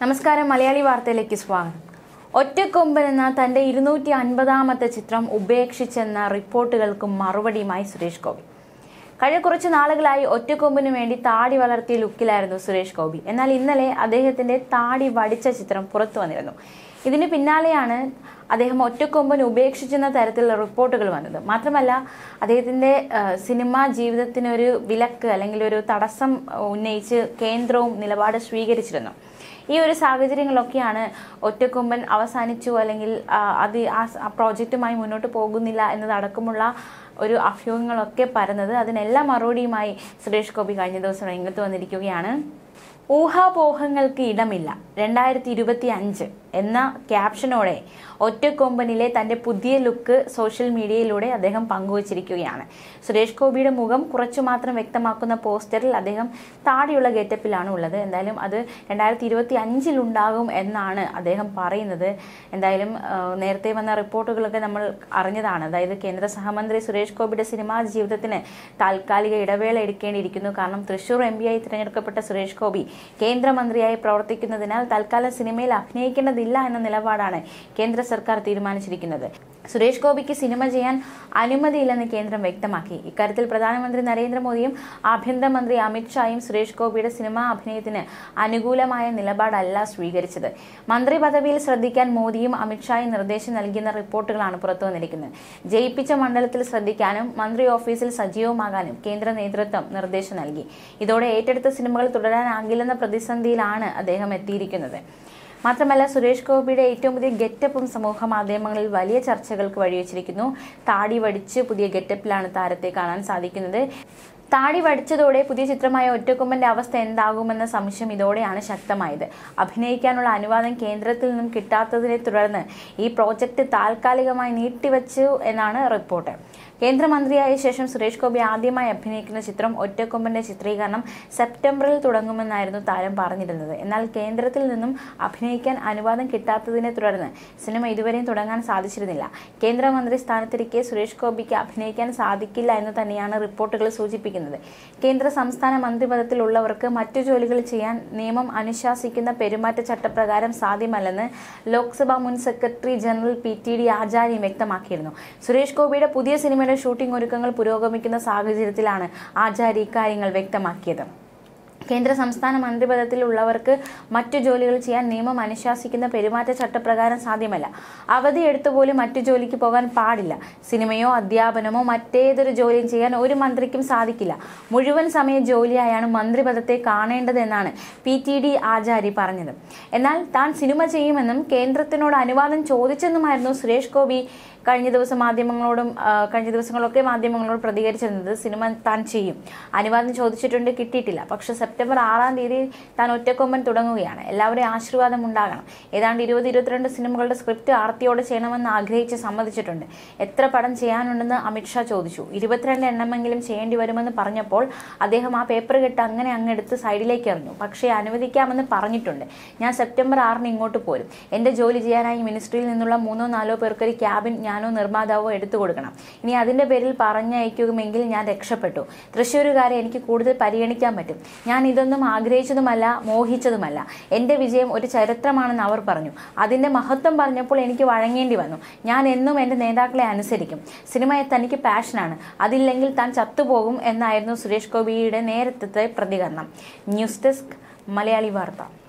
നമസ്കാരം മലയാളി വാർത്തയിലേക്ക് സ്വാഗതം ഒറ്റക്കൊമ്പൻ എന്ന തന്റെ ഇരുന്നൂറ്റി അൻപതാമത്തെ ചിത്രം ഉപേക്ഷിച്ചെന്ന റിപ്പോർട്ടുകൾക്ക് മറുപടിയുമായി സുരേഷ് ഗോപി കഴിഞ്ഞ കുറച്ച് നാളുകളായി ഒറ്റക്കൊമ്പിന് വേണ്ടി താടി വളർത്തിയ ലുക്കിലായിരുന്നു സുരേഷ് ഗോപി എന്നാൽ ഇന്നലെ അദ്ദേഹത്തിന്റെ താടി വടിച്ച ചിത്രം പുറത്തു വന്നിരുന്നു ഇതിന് പിന്നാലെയാണ് അദ്ദേഹം ഒറ്റക്കൊമ്പൻ ഉപേക്ഷിച്ചെന്ന തരത്തിലുള്ള റിപ്പോർട്ടുകൾ വന്നത് മാത്രമല്ല അദ്ദേഹത്തിന്റെ ആ, സിനിമാ ജീവിതത്തിനൊരു വിലക്ക് അല്ലെങ്കിൽ ഒരു തടസ്സം ഉന്നയിച്ച് കേന്ദ്രവും നിലപാട് സ്വീകരിച്ചിരുന്നു ഈ ഒരു സാഹചര്യങ്ങളൊക്കെയാണ് ഒറ്റക്കൊമ്പൻ അവസാനിച്ചു അല്ലെങ്കിൽ ആ, അത് ആ സ- ആ പ്രോജക്റ്റുമായി മുന്നോട്ട് പോകുന്നില്ല എന്നതടക്കമുള്ള ഒരു അഭ്യൂഹങ്ങളൊക്കെ പരന്നത് അതിനെല്ലാം മറുപടിയുമായി സുരേഷ് ഗോപി കഴിഞ്ഞ ദിവസം രംഗത്ത് വന്നിരിക്കുകയാണ് ഊഹാപോഹങ്ങൾക്ക് ഇടമില്ല രണ്ടായിരത്തി ഇരുപത്തി അഞ്ച് എന്ന ക്യാപ്ഷനോടെ ഒറ്റക്കൊമ്പനിലെ തന്റെ പുതിയ ലുക്ക് സോഷ്യൽ മീഡിയയിലൂടെ അദ്ദേഹം പങ്കുവച്ചിരിക്കുകയാണ് സുരേഷ് ഗോപിയുടെ മുഖം കുറച്ചു മാത്രം വ്യക്തമാക്കുന്ന പോസ്റ്ററിൽ അദ്ദേഹം താടിയുള്ള ഗെറ്റപ്പിലാണ് ഉള്ളത് എന്തായാലും അത് രണ്ടായിരത്തി ഇരുപത്തി അഞ്ചിലുണ്ടാകും എന്നാണ് അദ്ദേഹം പറയുന്നത് എന്തായാലും ആ, നേരത്തെ വന്ന റിപ്പോർട്ടുകളൊക്കെ നമ്മൾ അറിഞ്ഞതാണ് അതായത് കേന്ദ്ര സഹമന്ത്രി സുരേഷ് ഗോപിയുടെ സിനിമാ ജീവിതത്തിന് താൽക്കാലിക ഇടവേള എടുക്കേണ്ടിയിരിക്കുന്നു കാരണം തൃശൂർ എം ആയി തിരഞ്ഞെടുക്കപ്പെട്ട സുരേഷ് ഗോപി കേന്ദ്രമന്ത്രിയായി പ്രവർത്തിക്കുന്നതിനാൽ തൽക്കാലം സിനിമയിൽ അഭിനയിക്കേണ്ടതില്ല എന്ന നിലപാടാണ് കേന്ദ്ര സർക്കാർ തീരുമാനിച്ചിരിക്കുന്നത് സുരേഷ് ഗോപിക്ക് സിനിമ ചെയ്യാൻ അനുമതിയില്ലെന്ന് കേന്ദ്രം വ്യക്തമാക്കി ഇക്കാര്യത്തിൽ പ്രധാനമന്ത്രി നരേന്ദ്രമോദിയും ആഭ്യന്തരമന്ത്രി അമിത്ഷായും സുരേഷ് ഗോപിയുടെ സിനിമാ അഭിനയത്തിന് അനുകൂലമായ നിലപാടല്ല സ്വീകരിച്ചത് മന്ത്രി പദവിയിൽ ശ്രദ്ധിക്കാൻ മോദിയും അമിത്ഷായും നിർദ്ദേശം നൽകിയെന്ന റിപ്പോർട്ടുകളാണ് പുറത്തു വന്നിരിക്കുന്നത് ജയിപ്പിച്ച മണ്ഡലത്തിൽ ശ്രദ്ധിക്കാനും മന്ത്രി ഓഫീസിൽ സജീവമാകാനും കേന്ദ്ര നേതൃത്വം നിർദ്ദേശം നൽകി ഇതോടെ ഏറ്റെടുത്ത സിനിമകൾ തുടരാനാകില്ലെന്ന പ്രതിസന്ധിയിലാണ് അദ്ദേഹം എത്തിയിരിക്കുന്നത് മാത്രമല്ല സുരേഷ് ഗോപിയുടെ ഏറ്റവും പുതിയ ഗെറ്റപ്പും സമൂഹ മാധ്യമങ്ങളിൽ വലിയ ചർച്ചകൾക്ക് വഴിവെച്ചിരിക്കുന്നു താടി വടിച്ച് പുതിയ ഗെറ്റപ്പിലാണ് താരത്തെ കാണാൻ സാധിക്കുന്നത് താടി വടിച്ചതോടെ പുതിയ ചിത്രമായ ഒറ്റക്കൊമ്പന്റെ അവസ്ഥ എന്താകുമെന്ന സംശയം ഇതോടെയാണ് ശക്തമായത് അഭിനയിക്കാനുള്ള അനുവാദം കേന്ദ്രത്തിൽ നിന്നും കിട്ടാത്തതിനെ തുടർന്ന് ഈ പ്രോജക്റ്റ് താൽക്കാലികമായി നീട്ടിവച്ചു എന്നാണ് റിപ്പോർട്ട് കേന്ദ്രമന്ത്രിയായ ശേഷം സുരേഷ് ഗോപി ആദ്യമായി അഭിനയിക്കുന്ന ചിത്രം ഒറ്റക്കൊമ്പന്റെ ചിത്രീകരണം സെപ്റ്റംബറിൽ തുടങ്ങുമെന്നായിരുന്നു താരം പറഞ്ഞിരുന്നത് എന്നാൽ കേന്ദ്രത്തിൽ നിന്നും അഭിനയിക്കാൻ അനുവാദം കിട്ടാത്തതിനെ തുടർന്ന് സിനിമ ഇതുവരെയും തുടങ്ങാൻ സാധിച്ചിരുന്നില്ല കേന്ദ്രമന്ത്രി സ്ഥാനത്തിരിക്കെ സുരേഷ് ഗോപിക്ക് അഭിനയിക്കാൻ സാധിക്കില്ല എന്ന് തന്നെയാണ് റിപ്പോർട്ടുകൾ സൂചിപ്പിക്കുന്നത് കേന്ദ്ര സംസ്ഥാന മന്ത്രിപദത്തിലുള്ളവർക്ക് മറ്റു ജോലികൾ ചെയ്യാൻ നിയമം അനുശാസിക്കുന്ന പെരുമാറ്റച്ചട്ടപ്രകാരം സാധ്യമല്ലെന്ന് ലോക്സഭാ മുൻ secretary general P T D Achary വ്യക്തമാക്കിയിരുന്നു സുരേഷ് ഗോപിയുടെ പുതിയ സിനിമയുടെ ഷൂട്ടിംഗ് ഒരുക്കങ്ങൾ പുരോഗമിക്കുന്ന സാഹചര്യത്തിലാണ് ആചാര്യ ഇക്കാര്യങ്ങൾ വ്യക്തമാക്കിയത് കേന്ദ്ര സംസ്ഥാന മന്ത്രിപദത്തിലുള്ളവർക്ക് മറ്റു ജോലികൾ ചെയ്യാൻ നിയമം അനുശാസിക്കുന്ന പെരുമാറ്റച്ചട്ടപ്രകാരം സാധ്യമല്ല അവധി എടുത്തു പോലും മറ്റു ജോലിക്ക് പോകാൻ പാടില്ല സിനിമയോ അധ്യാപനമോ മറ്റേതൊരു ജോലിയും ചെയ്യാൻ ഒരു മന്ത്രിക്കും സാധിക്കില്ല മുഴുവൻ സമയ ജോലിയായാണ് മന്ത്രിപദത്തെ കാണേണ്ടതെന്നാണ് പി ടി ഡി ആചാരി പറഞ്ഞത് എന്നാൽ താൻ സിനിമ ചെയ്യുമെന്നും കേന്ദ്രത്തിനോട് അനുവാദം ചോദിച്ചെന്നുമായിരുന്നു സുരേഷ് ഗോപി കഴിഞ്ഞ ദിവസം മാധ്യമങ്ങളോടും ആ, കഴിഞ്ഞ ദിവസങ്ങളൊക്കെ മാധ്യമങ്ങളോട് പ്രതികരിച്ചിരുന്നത് സിനിമ താൻ ചെയ്യും അനുവാദം ചോദിച്ചിട്ടുണ്ട് കിട്ടിയിട്ടില്ല പക്ഷെ സെപ്റ്റംബർ ആറാം തീയതി താൻ ഒറ്റക്കൊമ്പൻ തുടങ്ങുകയാണ് എല്ലാവരുടെയും ആശീർവാദം ഉണ്ടാകണം ഏതാണ്ട് ഇരുപത് ഇരുപത്തിരണ്ട് സിനിമകളുടെ സ്ക്രിപ്റ്റ് ആർത്തിയോടെ ചെയ്യണമെന്ന് ആഗ്രഹിച്ച് സമ്മതിച്ചിട്ടുണ്ട് എത്ര പടം ചെയ്യാനുണ്ടെന്ന് അമിത്ഷാ ചോദിച്ചു ഇരുപത്തിരണ്ട് എണ്ണമെങ്കിലും ചെയ്യേണ്ടി വരുമെന്ന് പറഞ്ഞപ്പോൾ അദ്ദേഹം ആ പേപ്പർ കെട്ട് അങ്ങനെ അങ്ങെടുത്ത് സൈഡിലേക്ക് എറിഞ്ഞു പക്ഷേ അനുവദിക്കാമെന്ന് പറഞ്ഞിട്ടുണ്ട് ഞാൻ സെപ്റ്റംബർ ആറിന് ഇങ്ങോട്ട് പോരും എൻ്റെ ജോലി ചെയ്യാനായി മിനിസ്ട്രിയിൽ നിന്നുള്ള മൂന്നോ നാലോ പേർക്കൊരു ക്യാബിൻ ഞാനോ നിർമ്മാതാവോ എടുത്തു കൊടുക്കണം ഇനി അതിൻ്റെ പേരിൽ പറഞ്ഞയക്കുമെങ്കിൽ ഞാൻ രക്ഷപ്പെട്ടു തൃശ്ശൂരുകാരെ എനിക്ക് കൂടുതൽ പരിഗണിക്കാൻ പറ്റും ഞാൻ ഇതൊന്നും ആഗ്രഹിച്ചതുമല്ല മോഹിച്ചതുമല്ല എൻ്റെ വിജയം ഒരു ചരിത്രമാണെന്ന് അവർ പറഞ്ഞു അതിൻ്റെ മഹത്വം പറഞ്ഞപ്പോൾ എനിക്ക് വഴങ്ങേണ്ടി വന്നു ഞാൻ എന്നും എൻ്റെ നേതാക്കളെ അനുസരിക്കും സിനിമ തനിക്ക് പാഷനാണ് അതില്ലെങ്കിൽ താൻ ചത്തുപോകും എന്നായിരുന്നു സുരേഷ് ഗോപിയുടെ നേരത്തെ പ്രതികരണം ന്യൂസ് ഡെസ്ക് മലയാളി വാർത്ത